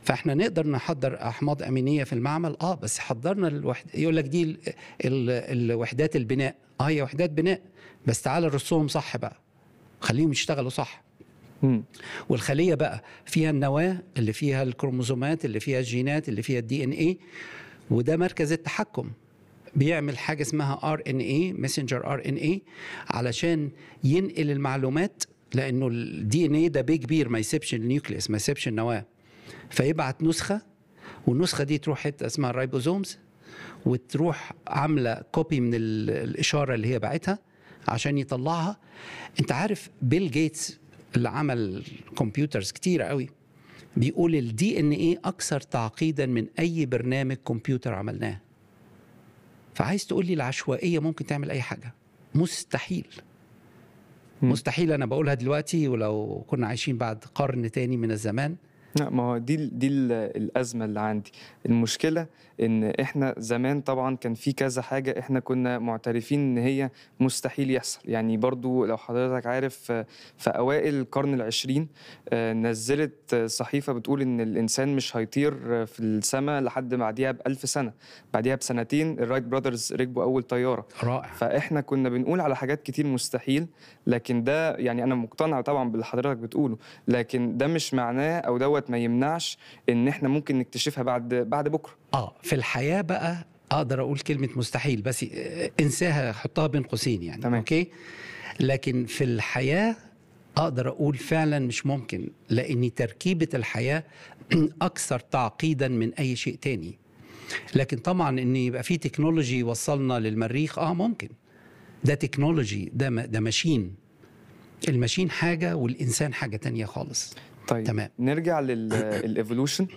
فاحنا نقدر نحضر احماض امينيه في المعمل اه بس حضرنا الوحد يقول لك دي ال... ال... الوحدات البناء اه هي وحدات بناء بس تعالى رصهم صح بقى خليهم يشتغلوا صح مم. والخليه بقى فيها النواه اللي فيها الكروموزومات اللي فيها الجينات اللي فيها الدي ان ايه وده مركز التحكم بيعمل حاجه اسمها ار ان اي ماسنجر ار ان اي علشان ينقل المعلومات لانه الدي ان ايه ده بيه كبير ما يسيبش النيوكليس ما يسيبش النواه فيبعت نسخه والنسخه دي تروح حته اسمها الرايبوزومز وتروح عامله كوبي من ال- الاشاره اللي هي باعتها عشان يطلعها انت عارف بيل جيتس اللي عمل كمبيوترز كتير قوي بيقول الدي ان ايه اكثر تعقيدا من اي برنامج كمبيوتر عملناه فعايز تقول لي العشوائيه ممكن تعمل اي حاجه مستحيل مم. مستحيل انا بقولها دلوقتي ولو كنا عايشين بعد قرن تاني من الزمان لا ما هو دي ال- دي ال- الازمه اللي عندي المشكله ان احنا زمان طبعا كان في كذا حاجه احنا كنا معترفين ان هي مستحيل يحصل يعني برضو لو حضرتك عارف آه، في اوائل القرن العشرين آه، نزلت آه، صحيفه بتقول ان الانسان مش هيطير آه، في السماء لحد بعديها بألف سنه بعديها بسنتين الرايت براذرز ركبوا اول طياره رائع فاحنا كنا بنقول على حاجات كتير مستحيل لكن ده يعني انا مقتنع طبعا باللي حضرتك بتقوله لكن ده مش معناه او دوت ما يمنعش ان احنا ممكن نكتشفها بعد بعد بكره اه في الحياه بقى اقدر اقول كلمه مستحيل بس آه، انساها حطها بين قوسين يعني تمام. اوكي لكن في الحياه اقدر اقول فعلا مش ممكن لان تركيبه الحياه اكثر تعقيدا من اي شيء تاني لكن طبعا ان يبقى في تكنولوجي وصلنا للمريخ اه ممكن ده تكنولوجي ده م- ده ماشين الماشين حاجه والانسان حاجه تانية خالص طيب تمام. نرجع للايفولوشن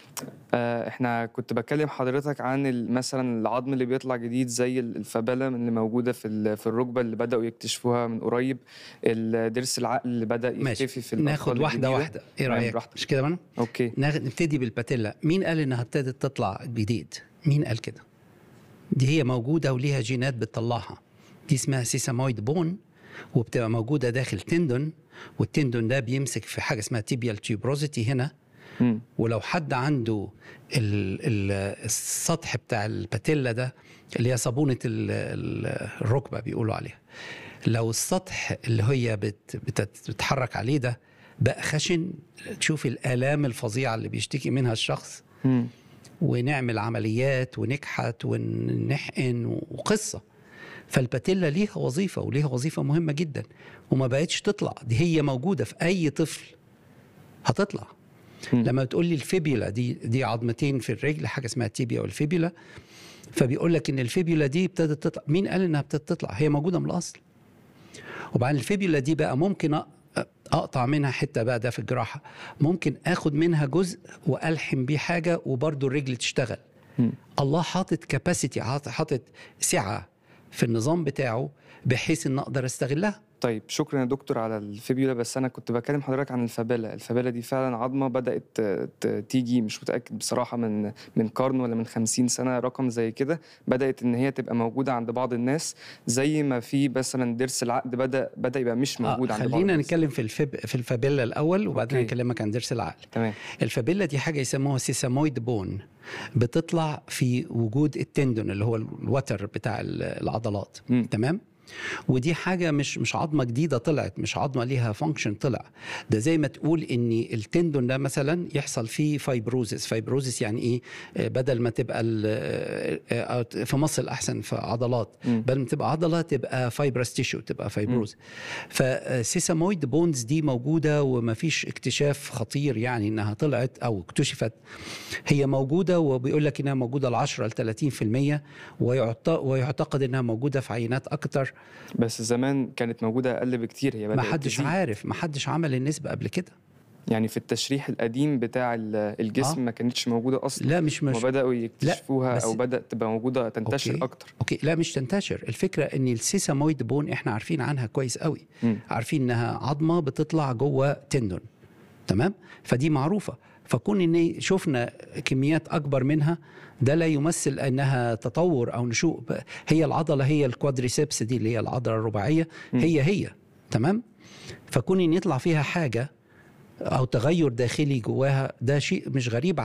احنا كنت بكلم حضرتك عن ال- مثلا العظم اللي بيطلع جديد زي ال- الفبله اللي موجوده في ال- في الركبه اللي بداوا يكتشفوها من قريب الضرس العقل اللي بدا ماشي. يختفي في الأطفال ناخد واحده الجديدة. واحده ايه تمام، رايك براحتك. مش كده بنا اوكي ناخد نبتدي بالباتيلا مين قال انها ابتدت تطلع جديد مين قال كده دي هي موجوده وليها جينات بتطلعها دي اسمها سيسامويد بون وبتبقى موجوده داخل تندون والتندون ده بيمسك في حاجه اسمها تيبيال تيوبروزيتي هنا مم. ولو حد عنده ال ال السطح بتاع الباتيلا ده اللي هي صابونه ال- ال- الركبه بيقولوا عليها لو السطح اللي هي بت بتت- بتتحرك عليه ده بقى خشن تشوف الالام الفظيعه اللي بيشتكي منها الشخص مم. ونعمل عمليات ونكحت ونحقن وقصه فالباتيلا ليها وظيفه وليها وظيفه مهمه جدا وما بقتش تطلع دي هي موجوده في اي طفل هتطلع مم. لما تقول لي الفيبيولا دي دي عظمتين في الرجل حاجه اسمها التيبيا والفيبيولا فبيقول لك ان الفيبيولا دي ابتدت تطلع مين قال انها ابتدت تطلع هي موجوده من الاصل وبعدين الفيبيولا دي بقى ممكن أ- اقطع منها حته بقى ده في الجراحه ممكن اخد منها جزء والحم بيه حاجه وبرده الرجل تشتغل مم. الله حاطط كاباسيتي حاطط سعه في النظام بتاعه بحيث ان اقدر استغلها طيب شكرا يا دكتور على الفيبيولا بس انا كنت بكلم حضرتك عن الفابيلا الفابيلا دي فعلا عظمه بدات ت- ت- تيجي مش متاكد بصراحه من من قرن ولا من خمسين سنه رقم زي كده بدات ان هي تبقى موجوده عند بعض الناس زي ما في مثلا ضرس العقد بدا بدا يبقى مش موجود آه عند بعض خلينا الناس. نتكلم في الفيب في الفابيلا الاول وبعدين أوكي. نكلمك عن ضرس العقل تمام الفابيلا دي حاجه يسموها سيسامويد بون بتطلع في وجود التندون اللي هو الوتر بتاع ال- العضلات مم. تمام ودي حاجه مش مش عظمه جديده طلعت مش عظمه ليها فانكشن طلع ده زي ما تقول ان التندون ده مثلا يحصل فيه فايبروزس فايبروزس يعني ايه آه، بدل ما تبقى ال- آه، آه، في مصل احسن في عضلات مم. بدل ما تبقى عضله تبقى فايبرس تيشو تبقى فايبروز فسيسامويد بونز دي موجوده ومفيش اكتشاف خطير يعني انها طلعت او اكتشفت هي موجوده وبيقول لك انها موجوده ل 10 ل 30% ويعت- ويعتقد انها موجوده في عينات اكتر بس زمان كانت موجوده اقل بكتير هي ما بدات حدش تزيد. عارف ما حدش عمل النسبه قبل كده يعني في التشريح القديم بتاع ال- الجسم آه. ما كانتش موجوده اصلا لا مش مش وبداوا يكتشفوها بس- او بدات تبقى موجوده تنتشر أوكي. اكتر اوكي لا مش تنتشر الفكره ان السيسامويد بون احنا عارفين عنها كويس قوي مم. عارفين انها عظمه بتطلع جوه تندون تمام فدي معروفه فكون ان شفنا كميات اكبر منها ده لا يمثل انها تطور او نشوء ب- هي العضله هي الكوادريسبس دي اللي هي العضله الرباعيه مم. هي هي تمام فكون ان يطلع فيها حاجه او تغير داخلي جواها ده شيء مش غريب